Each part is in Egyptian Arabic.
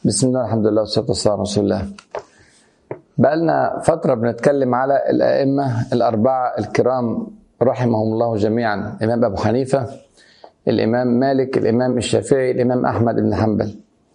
بسم الله الحمد لله والصلاة والسلام على رسول الله بقالنا فترة بنتكلم على الأئمة الأربعة الكرام رحمهم الله جميعا الإمام أبو حنيفة الإمام مالك الإمام الشافعي الإمام أحمد بن حنبل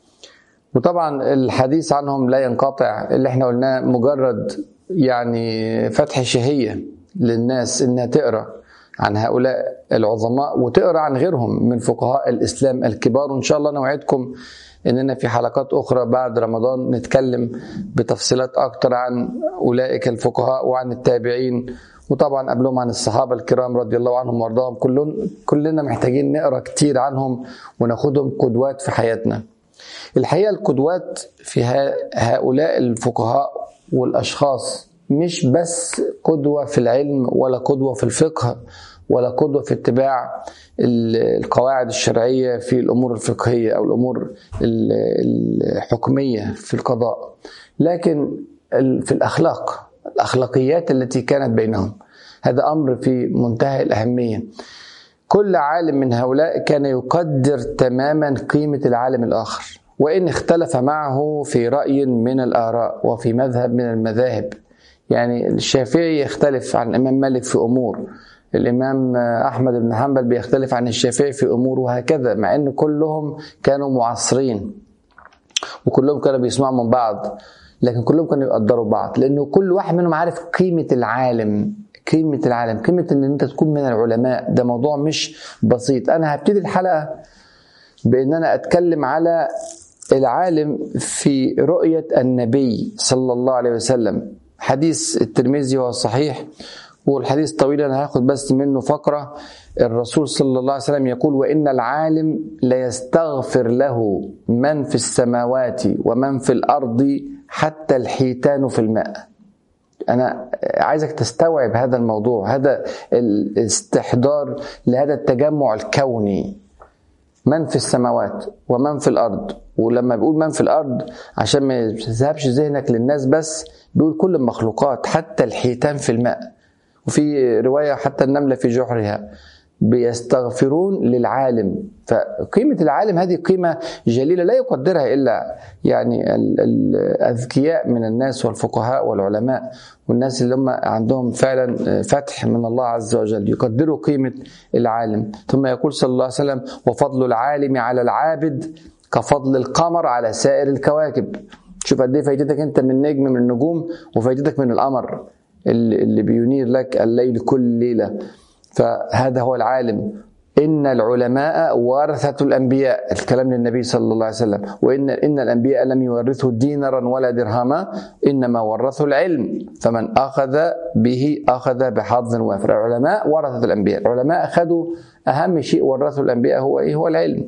وطبعا الحديث عنهم لا ينقطع اللي احنا قلناه مجرد يعني فتح شهية للناس إنها تقرأ عن هؤلاء العظماء وتقرأ عن غيرهم من فقهاء الإسلام الكبار وإن شاء الله نوعدكم اننا في حلقات اخرى بعد رمضان نتكلم بتفصيلات اكتر عن اولئك الفقهاء وعن التابعين وطبعا قبلهم عن الصحابه الكرام رضي الله عنهم وارضاهم كلهم كلنا محتاجين نقرا كتير عنهم وناخدهم قدوات في حياتنا. الحقيقه القدوات في هؤلاء الفقهاء والاشخاص مش بس قدوه في العلم ولا قدوه في الفقه ولا قدوة في اتباع القواعد الشرعية في الأمور الفقهية أو الأمور الحكمية في القضاء لكن في الأخلاق الأخلاقيات التي كانت بينهم هذا أمر في منتهى الأهمية كل عالم من هؤلاء كان يقدر تماما قيمة العالم الآخر وإن اختلف معه في رأي من الآراء وفي مذهب من المذاهب يعني الشافعي يختلف عن الإمام مالك في أمور الإمام أحمد بن حنبل بيختلف عن الشافعي في أمور وهكذا مع أن كلهم كانوا معاصرين وكلهم كانوا بيسمعوا من بعض لكن كلهم كانوا يقدروا بعض لأنه كل واحد منهم عارف قيمة العالم قيمة العالم قيمة أن أنت تكون من العلماء ده موضوع مش بسيط أنا هبتدي الحلقة بأن أنا أتكلم على العالم في رؤية النبي صلى الله عليه وسلم حديث الترمذي هو الصحيح والحديث طويل انا هاخد بس منه فقره الرسول صلى الله عليه وسلم يقول وان العالم ليستغفر له من في السماوات ومن في الارض حتى الحيتان في الماء انا عايزك تستوعب هذا الموضوع هذا الاستحضار لهذا التجمع الكوني من في السماوات ومن في الارض ولما بيقول من في الارض عشان ما يذهبش ذهنك للناس بس بيقول كل المخلوقات حتى الحيتان في الماء وفي رواية حتى النملة في جحرها بيستغفرون للعالم فقيمة العالم هذه قيمة جليلة لا يقدرها إلا يعني الأذكياء من الناس والفقهاء والعلماء والناس اللي هم عندهم فعلا فتح من الله عز وجل يقدروا قيمة العالم ثم يقول صلى الله عليه وسلم وفضل العالم على العابد كفضل القمر على سائر الكواكب شوف قد ايه فايدتك انت من نجم من النجوم وفايدتك من القمر اللي بينير لك الليل كل ليلة فهذا هو العالم إن العلماء ورثة الأنبياء الكلام للنبي صلى الله عليه وسلم وإن إن الأنبياء لم يورثوا دينارا ولا درهما إنما ورثوا العلم فمن أخذ به أخذ بحظ وافر العلماء ورثة الأنبياء العلماء أخذوا أهم شيء ورثوا الأنبياء هو إيه هو العلم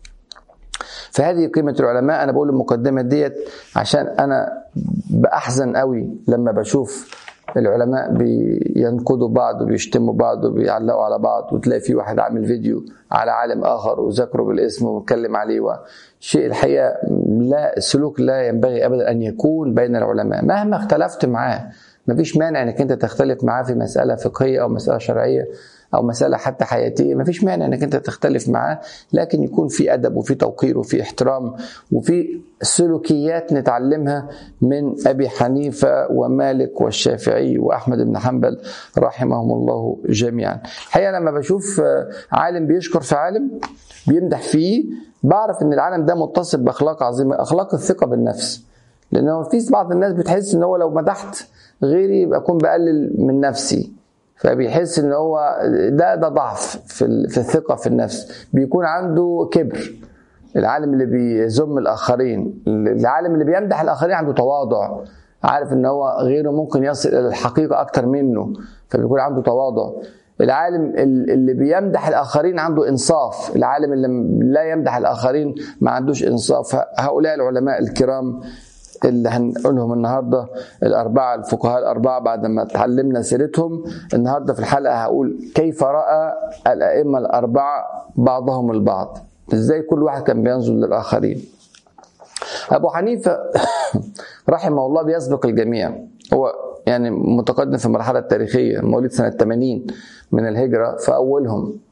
فهذه قيمة العلماء أنا بقول المقدمة ديت عشان أنا بأحزن قوي لما بشوف العلماء بينقدوا بعض وبيشتموا بعض وبيعلقوا على بعض وتلاقي في واحد عامل فيديو على عالم اخر وذكره بالاسم ومتكلم عليه وشيء الحقيقه لا السلوك لا ينبغي ابدا ان يكون بين العلماء مهما اختلفت معاه مفيش مانع انك انت تختلف معاه في مساله فقهيه او مساله شرعيه او مساله حتى حياتيه مفيش مانع انك انت تختلف معاه لكن يكون في ادب وفي توقير وفي احترام وفي سلوكيات نتعلمها من ابي حنيفه ومالك والشافعي واحمد بن حنبل رحمهم الله جميعا الحقيقه لما بشوف عالم بيشكر في عالم بيمدح فيه بعرف ان العالم ده متصف باخلاق عظيمه اخلاق الثقه بالنفس لانه في بعض الناس بتحس ان هو لو مدحت غيري يبقى اكون بقلل من نفسي فبيحس ان هو ده ده ضعف في في الثقه في النفس بيكون عنده كبر العالم اللي بيذم الاخرين العالم اللي بيمدح الاخرين عنده تواضع عارف ان هو غيره ممكن يصل الى الحقيقه اكتر منه فبيكون عنده تواضع العالم اللي بيمدح الاخرين عنده انصاف العالم اللي لا يمدح الاخرين ما عندوش انصاف هؤلاء العلماء الكرام اللي هنقولهم النهارده الاربعه الفقهاء الاربعه بعد ما اتعلمنا سيرتهم النهارده في الحلقه هقول كيف راى الائمه الاربعه بعضهم البعض ازاي كل واحد كان بينظر للاخرين ابو حنيفه رحمه الله بيسبق الجميع هو يعني متقدم في المرحله التاريخيه مواليد سنه 80 من الهجره فاولهم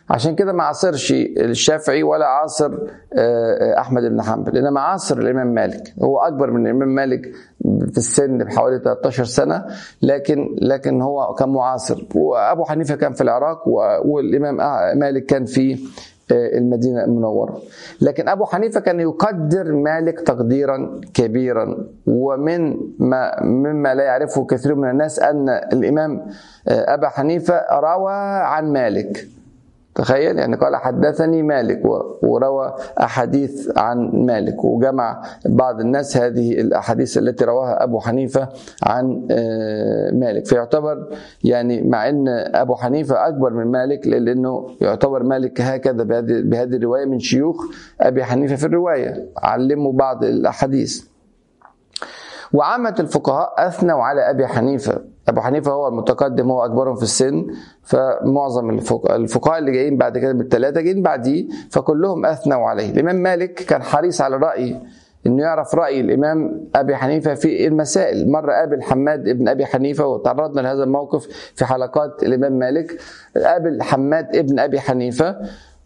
عشان كده ما عاصرش الشافعي ولا عاصر آه، احمد بن حنبل انما عاصر الامام مالك هو اكبر من الامام مالك في السن بحوالي 13 سنه لكن لكن هو كان معاصر وابو حنيفه كان في العراق والامام مالك كان في آه، المدينة المنورة لكن أبو حنيفة كان يقدر مالك تقديرا كبيرا ومن ما مما لا يعرفه كثير من الناس أن الإمام آه، أبا حنيفة روى عن مالك تخيل يعني قال حدثني مالك وروى أحاديث عن مالك وجمع بعض الناس هذه الأحاديث التي رواها أبو حنيفة عن آه، مالك فيعتبر يعني مع أن أبو حنيفة أكبر من مالك لأنه يعتبر مالك هكذا بهذه الرواية من شيوخ أبي حنيفة في الرواية علموا بعض الأحاديث وعامة الفقهاء أثنوا على أبي حنيفة ابو حنيفه هو المتقدم هو اكبرهم في السن فمعظم الفقهاء اللي جايين بعد كده بالثلاثه جايين بعديه فكلهم اثنوا عليه الامام مالك كان حريص على الراي انه يعرف راي الامام ابي حنيفه في المسائل مره قابل حماد ابن ابي حنيفه وتعرضنا لهذا الموقف في حلقات الامام مالك قابل حماد ابن ابي حنيفه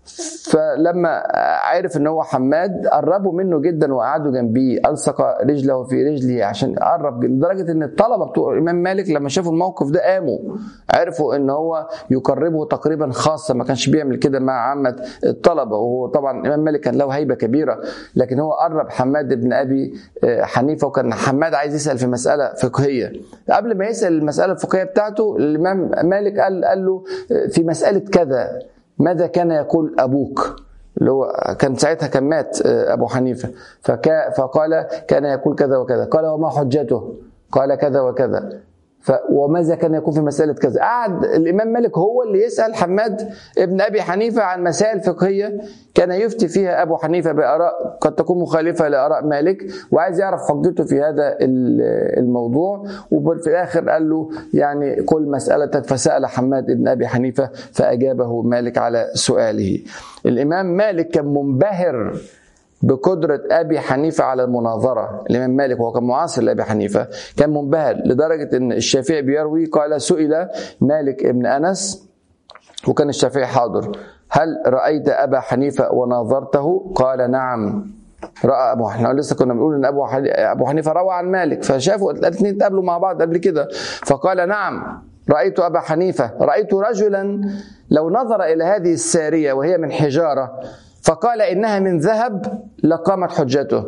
فلما عرف ان هو حماد قربوا منه جدا وقعدوا جنبيه الصق رجله في رجله عشان قرب لدرجه ان الطلبه بتوع الامام مالك لما شافوا الموقف ده قاموا عرفوا ان هو يقربه تقريبا خاصه ما كانش بيعمل كده مع عامه الطلبه وهو طبعا الامام مالك كان له هيبه كبيره لكن هو قرب حماد بن ابي آه، حنيفه وكان حماد عايز يسال في مساله فقهيه قبل ما يسال المساله الفقهيه بتاعته الامام مالك قال قال له آه، في مساله كذا ماذا كان يقول أبوك اللي هو كان ساعتها كان مات آه، أبو حنيفة فكا فقال كان يقول كذا وكذا قال وما حجته قال كذا وكذا ف وماذا كان يكون في مسألة كذا قعد الإمام مالك هو اللي يسأل حماد ابن أبي حنيفة عن مسائل فقهية كان يفتي فيها أبو حنيفة بآراء قد تكون مخالفة لآراء مالك وعايز يعرف حجته في هذا الموضوع وفي الآخر قال له يعني كل مسألتك فسأل حماد ابن أبي حنيفة فأجابه مالك على سؤاله الإمام مالك كان منبهر بقدرة أبي حنيفة على المناظرة الإمام مالك وهو كان معاصر لأبي حنيفة كان منبهر لدرجة أن الشافعي بيروي قال سئل مالك ابن أنس وكان الشافعي حاضر هل رأيت أبا حنيفة وناظرته قال نعم رأى أبو احنا لسه كنا بنقول إن أبو أبو حنيفة روى عن مالك فشافوا الاثنين تقابلوا مع بعض قبل كده فقال نعم رأيت أبا حنيفة رأيت رجلا لو نظر إلى هذه السارية وهي من حجارة فقال إنها من ذهب لقامت حجته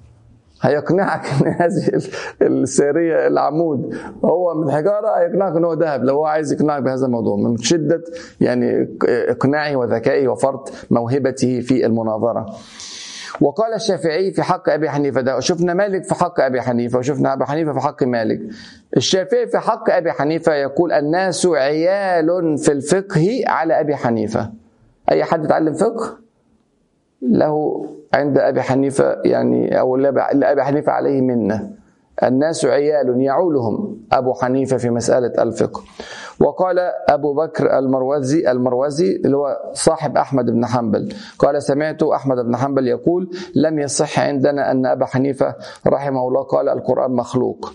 هيقنعك ان هذه الساريه العمود هو من حجاره هيقنعك ان هو ذهب لو هو عايز يقنعك بهذا الموضوع من شده يعني اقناعه وذكائه وفرط موهبته في المناظره. وقال الشافعي في حق ابي حنيفه ده شفنا مالك في حق ابي حنيفه وشفنا ابي حنيفه في حق مالك. الشافعي في حق ابي حنيفه يقول الناس عيال في الفقه على ابي حنيفه. اي حد يتعلم فقه له عند أبي حنيفة يعني أو لأبي حنيفة عليه منة الناس عيال يعولهم أبو حنيفة في مسألة الفقه وقال أبو بكر المروزي المروزي اللي هو صاحب أحمد بن حنبل قال سمعت أحمد بن حنبل يقول لم يصح عندنا أن أبا حنيفة رحمه الله قال القرآن مخلوق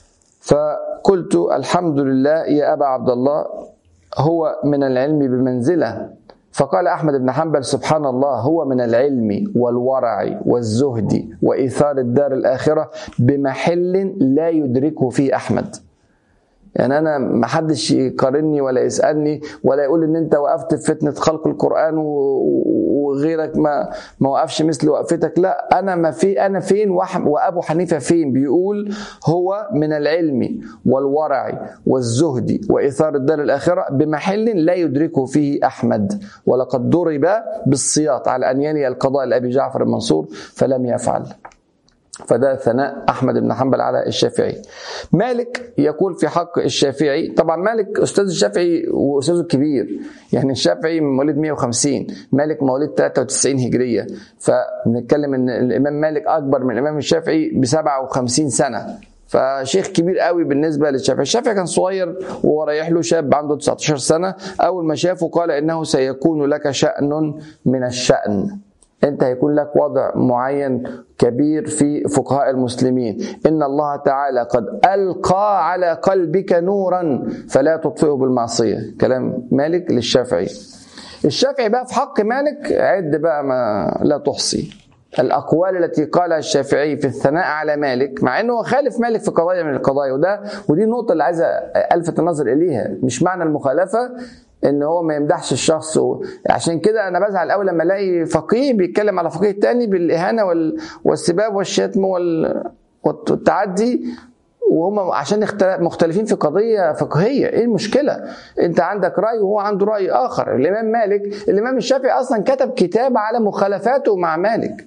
فقلت الحمد لله يا أبا عبد الله هو من العلم بمنزلة فقال أحمد بن حنبل سبحان الله هو من العلم والورع والزهد وإيثار الدار الآخرة بمحل لا يدركه فيه أحمد يعني انا ما حدش يقارني ولا يسالني ولا يقول ان انت وقفت في فتنه خلق القران وغيرك ما ما وقفش مثل وقفتك لا انا ما في انا فين وابو حنيفه فين بيقول هو من العلم والورع والزهد واثار الدار الاخره بمحل لا يدركه فيه احمد ولقد ضرب بالسياط على ان ينهي القضاء لابي جعفر المنصور فلم يفعل فده ثناء احمد بن حنبل على الشافعي. مالك يقول في حق الشافعي، طبعا مالك استاذ الشافعي واستاذه الكبير، يعني الشافعي من مواليد 150 مالك مواليد 93 هجريه فبنتكلم ان الامام مالك اكبر من الامام الشافعي ب 57 سنه فشيخ كبير قوي بالنسبه للشافعي، الشافعي كان صغير وهو رايح له شاب عنده 19 سنه، اول ما شافه قال انه سيكون لك شأن من الشأن. انت هيكون لك وضع معين كبير في فقهاء المسلمين ان الله تعالى قد القى على قلبك نورا فلا تطفئه بالمعصيه كلام مالك للشافعي الشافعي بقى في حق مالك عد بقى ما لا تحصي الأقوال التي قالها الشافعي في الثناء على مالك مع أنه خالف مالك في قضايا من القضايا وده ودي النقطة اللي عايز ألفت النظر إليها مش معنى المخالفة ان هو ما يمدحش الشخص و... عشان كده انا بزعل قوي لما الاقي فقيه بيتكلم على فقيه تاني بالاهانه وال... والسباب والشتم وال... والتعدي وهم عشان مختلفين في قضيه فقهيه ايه المشكله انت عندك راي وهو عنده راي اخر الامام مالك الامام الشافعي اصلا كتب كتاب على مخالفاته مع مالك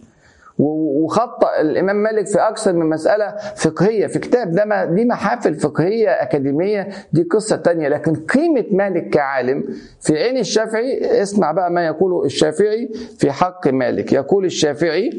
وخطأ الإمام مالك في أكثر من مسألة فقهية في كتاب ده ما دي محافل فقهية أكاديمية دي قصة تانية لكن قيمة مالك كعالم في عين الشافعي اسمع بقى ما يقوله الشافعي في حق مالك يقول الشافعي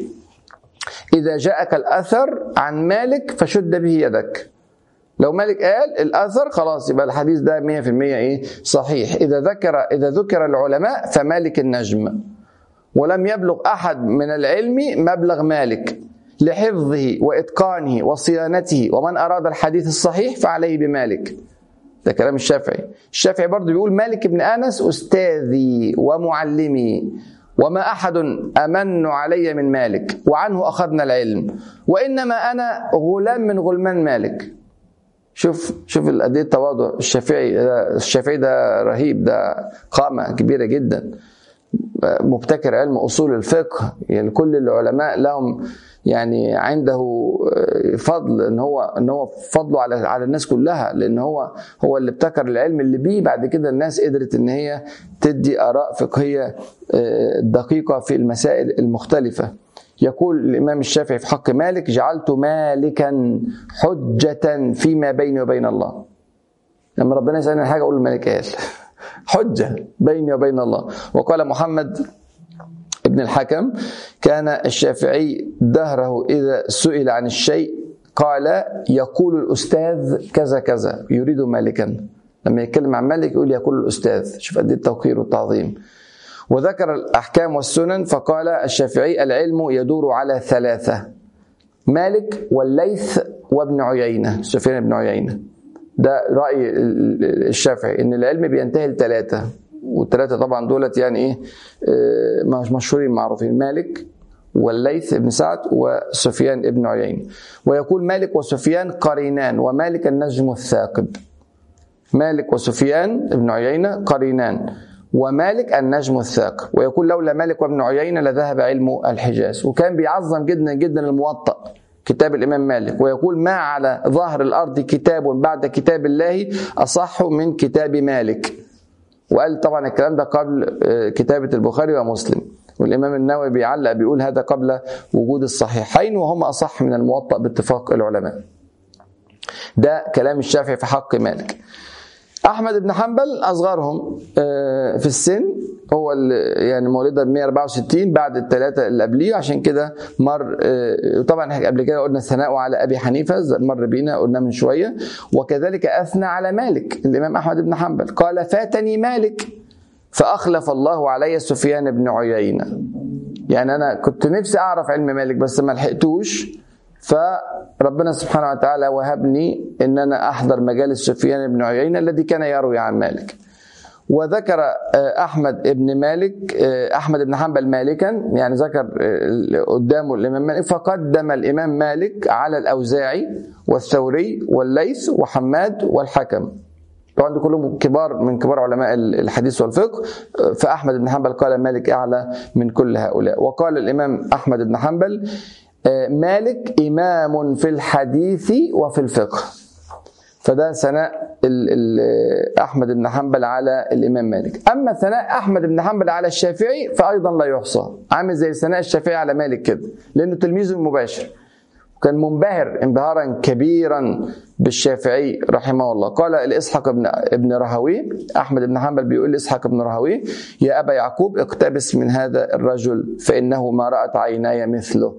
إذا جاءك الأثر عن مالك فشد به يدك لو مالك قال الاثر خلاص يبقى الحديث ده 100% ايه صحيح اذا ذكر اذا ذكر العلماء فمالك النجم ولم يبلغ احد من العلم مبلغ مالك لحفظه واتقانه وصيانته ومن اراد الحديث الصحيح فعليه بمالك ده كلام الشافعي الشافعي برضه بيقول مالك بن انس استاذي ومعلمي وما احد امن علي من مالك وعنه اخذنا العلم وانما انا غلام من غلمان مالك شوف شوف قد ايه التواضع الشافعي الشافعي ده رهيب ده قامه كبيره جدا مبتكر علم اصول الفقه يعني كل العلماء لهم يعني عنده فضل ان هو ان هو فضله على على الناس كلها لان هو هو اللي ابتكر العلم اللي بيه بعد كده الناس قدرت ان هي تدي اراء فقهيه دقيقه في المسائل المختلفه يقول الامام الشافعي في حق مالك جعلت مالكا حجه فيما بيني وبين الله لما ربنا يسالني حاجه اقول الملك قال حجة بيني وبين الله وقال محمد ابن الحكم كان الشافعي دهره إذا سئل عن الشيء قال يقول الأستاذ كذا كذا يريد مالكا لما يتكلم عن مالك يقول يقول الأستاذ شوف قد التوقير والتعظيم وذكر الأحكام والسنن فقال الشافعي العلم يدور على ثلاثة مالك والليث وابن عيينة سفيان بن عيينة ده راي الشافعي ان العلم بينتهي لثلاثه والثلاثه طبعا دولت يعني ايه مشهورين معروفين مالك والليث بن سعد وسفيان بن عيينة ويقول مالك وسفيان قرينان ومالك النجم الثاقب مالك وسفيان بن عيينة قرينان ومالك النجم الثاقب ويقول لولا مالك وابن عيينة لذهب علم الحجاز وكان بيعظم جدا جدا الموطأ كتاب الإمام مالك ويقول ما على ظهر الأرض كتاب بعد كتاب الله أصح من كتاب مالك وقال طبعا الكلام ده قبل كتابة البخاري ومسلم والإمام النووي بيعلق بيقول هذا قبل وجود الصحيحين وهم أصح من الموطأ باتفاق العلماء ده كلام الشافعي في حق مالك احمد بن حنبل اصغرهم في السن هو يعني مولده 164 بعد الثلاثه اللي قبليه عشان كده مر طبعا قبل كده قلنا الثناء على ابي حنيفه مر بينا قلنا من شويه وكذلك اثنى على مالك الامام احمد بن حنبل قال فاتني مالك فاخلف الله علي سفيان بن عيينه يعني انا كنت نفسي اعرف علم مالك بس ما لحقتوش فربنا سبحانه وتعالى وهبني ان انا احضر مجالس سفيان بن عيينه الذي كان يروي عن مالك وذكر احمد بن مالك احمد بن حنبل مالكا يعني ذكر قدامه الامام مالك فقدم الامام مالك على الاوزاعي والثوري والليث وحماد والحكم طبعا دول كلهم كبار من كبار علماء الحديث والفقه فاحمد بن حنبل قال مالك اعلى من كل هؤلاء وقال الامام احمد بن حنبل مالك إمام في الحديث وفي الفقه فده ثناء أحمد بن حنبل على الإمام مالك أما ثناء أحمد بن حنبل على الشافعي فأيضا لا يحصى عامل زي ثناء الشافعي على مالك كده لأنه تلميذه المباشر وكان منبهر انبهارا كبيرا بالشافعي رحمه الله قال لإسحاق بن ابن رهوي أحمد بن حنبل بيقول لإسحاق بن رهوي يا أبا يعقوب اقتبس من هذا الرجل فإنه ما رأت عيناي مثله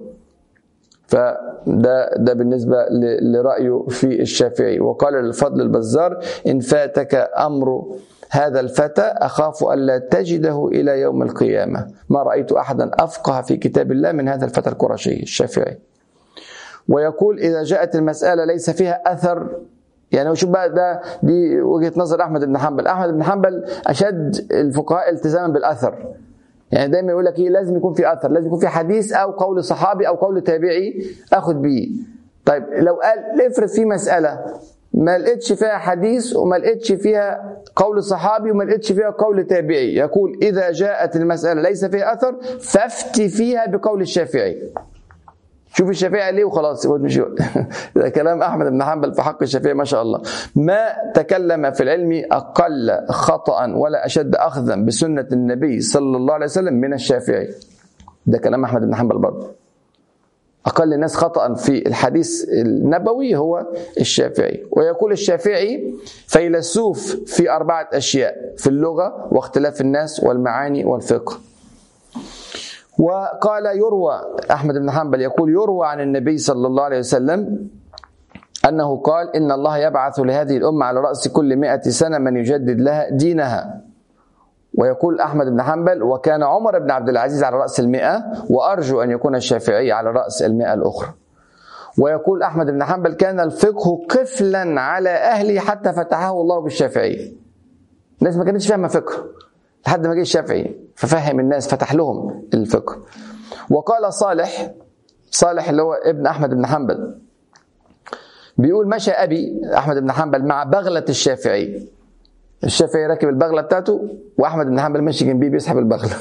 فده ده بالنسبه لرايه في الشافعي وقال للفضل البزار ان فاتك امر هذا الفتى اخاف الا تجده الى يوم القيامه ما رايت احدا افقه في كتاب الله من هذا الفتى القرشي الشافعي ويقول اذا جاءت المساله ليس فيها اثر يعني شوف بقى ده دي وجهه نظر احمد بن حنبل احمد بن حنبل اشد الفقهاء التزاما بالاثر يعني دايما يقول لك ايه لازم يكون في اثر لازم يكون في حديث او قول صحابي او قول تابعي اخد بيه طيب لو قال افرض في مساله ما لقيتش فيها حديث وما لقيتش فيها قول صحابي وما لقيتش فيها قول تابعي يقول اذا جاءت المساله ليس فيها اثر فافتي فيها بقول الشافعي شوف الشافعي ليه وخلاص مش ده كلام احمد بن حنبل في حق الشافعي ما شاء الله ما تكلم في العلم اقل خطا ولا اشد اخذا بسنه النبي صلى الله عليه وسلم من الشافعي ده كلام احمد بن حنبل برضه أقل الناس خطأ في الحديث النبوي هو الشافعي ويقول الشافعي فيلسوف في أربعة أشياء في اللغة واختلاف الناس والمعاني والفقه وقال يروى أحمد بن حنبل يقول يروى عن النبي صلى الله عليه وسلم أنه قال إن الله يبعث لهذه الأمة على رأس كل مئة سنة من يجدد لها دينها ويقول أحمد بن حنبل وكان عمر بن عبد العزيز على رأس المئة وأرجو أن يكون الشافعي على رأس المئة الأخرى ويقول أحمد بن حنبل كان الفقه قفلا على أهلي حتى فتحه الله بالشافعي الناس ما كانتش فاهمة فقه لحد ما جه الشافعي ففهم الناس فتح لهم الفقه وقال صالح صالح اللي هو ابن أحمد بن حنبل بيقول مشى أبي أحمد بن حنبل مع بغلة الشافعي الشافعي راكب البغله بتاعته واحمد بن حنبل ماشي جنبيه بيسحب البغله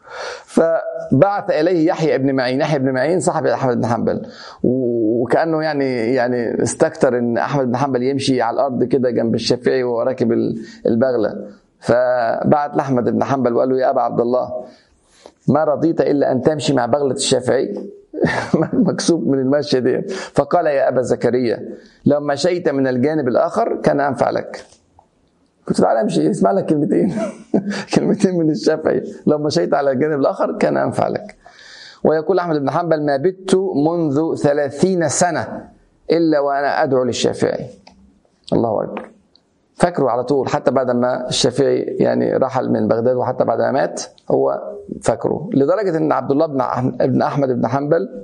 فبعث اليه يحيى بن معين يحيى بن معين صاحب احمد بن حنبل وكانه يعني يعني استكتر ان احمد بن حنبل يمشي على الارض كده جنب الشافعي وهو راكب البغله فبعت لاحمد بن حنبل وقال له يا ابا عبد الله ما رضيت الا ان تمشي مع بغله الشافعي مكسوب من المشيه دي فقال يا ابا زكريا لو مشيت من الجانب الاخر كان انفع لك كنت تعالى امشي اسمع لك كلمتين كلمتين من الشافعي لو مشيت على الجانب الاخر كان انفع لك ويقول احمد بن حنبل ما بت منذ ثلاثين سنه الا وانا ادعو للشافعي الله اكبر فاكره على طول حتى بعد ما الشافعي يعني رحل من بغداد وحتى بعد ما مات هو فاكره لدرجه ان عبد الله بن احمد بن حنبل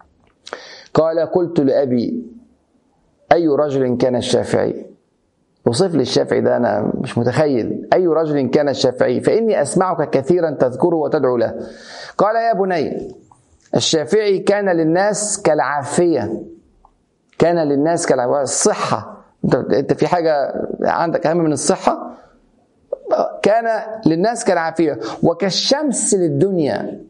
قال قلت لابي اي رجل كان الشافعي وصف لي الشافعي ده انا مش متخيل اي رجل كان الشافعي فاني اسمعك كثيرا تذكره وتدعو له قال يا بني الشافعي كان للناس كالعافيه كان للناس كالعافيه الصحه انت في حاجه عندك اهم من الصحه كان للناس كالعافيه وكالشمس للدنيا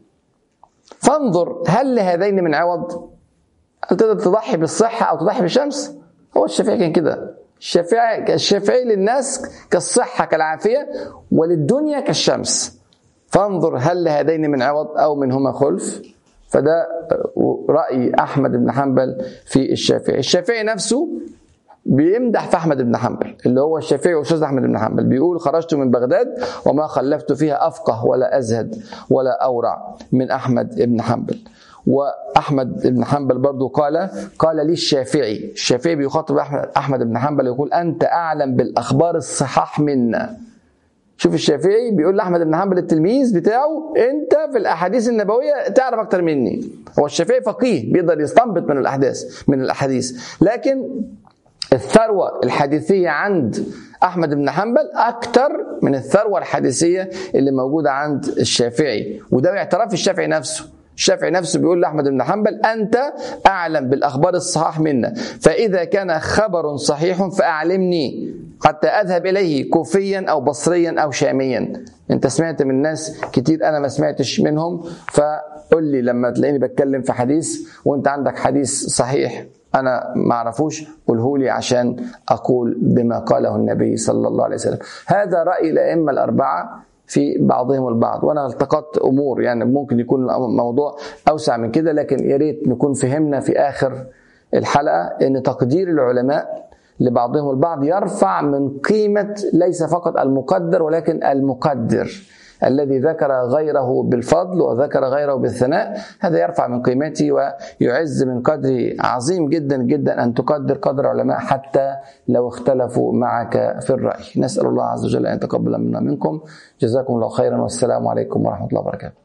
فانظر هل لهذين من عوض هل تقدر تضحي بالصحه او تضحي بالشمس هو الشافعي كان كده الشافعي الشافعي للناس كالصحة كالعافية وللدنيا كالشمس فانظر هل لهذين من عوض أو منهما خلف فده رأي أحمد بن حنبل في الشافعي الشافعي نفسه بيمدح في أحمد بن حنبل اللي هو الشافعي وأستاذ أحمد بن حنبل بيقول خرجت من بغداد وما خلفت فيها أفقه ولا أزهد ولا أورع من أحمد بن حنبل واحمد بن حنبل برضو قال قال لي الشافعي الشافعي بيخاطب احمد بن حنبل يقول انت اعلم بالاخبار الصحاح منا شوف الشافعي بيقول لاحمد بن حنبل التلميذ بتاعه انت في الاحاديث النبويه تعرف اكتر مني هو الشافعي فقيه بيقدر يستنبط من الاحداث من الاحاديث لكن الثروه الحديثيه عند احمد بن حنبل اكتر من الثروه الحديثيه اللي موجوده عند الشافعي وده باعتراف الشافعي نفسه الشافعي نفسه بيقول لاحمد بن حنبل انت اعلم بالاخبار الصحاح منا فاذا كان خبر صحيح فاعلمني حتى اذهب اليه كوفيا او بصريا او شاميا انت سمعت من ناس كتير انا ما سمعتش منهم فقل لي لما تلاقيني بتكلم في حديث وانت عندك حديث صحيح انا ما اعرفوش قوله لي عشان اقول بما قاله النبي صلى الله عليه وسلم هذا راي الائمه الاربعه في بعضهم البعض وانا التقطت امور يعني ممكن يكون الموضوع اوسع من كده لكن يا ريت نكون فهمنا في اخر الحلقه ان تقدير العلماء لبعضهم البعض يرفع من قيمه ليس فقط المقدر ولكن المقدر الذي ذكر غيره بالفضل وذكر غيره بالثناء هذا يرفع من قيمتي ويعز من قدري عظيم جدا جدا ان تقدر قدر العلماء حتى لو اختلفوا معك في الراي نسال الله عز وجل ان يتقبل منا منكم جزاكم الله خيرا والسلام عليكم ورحمه الله وبركاته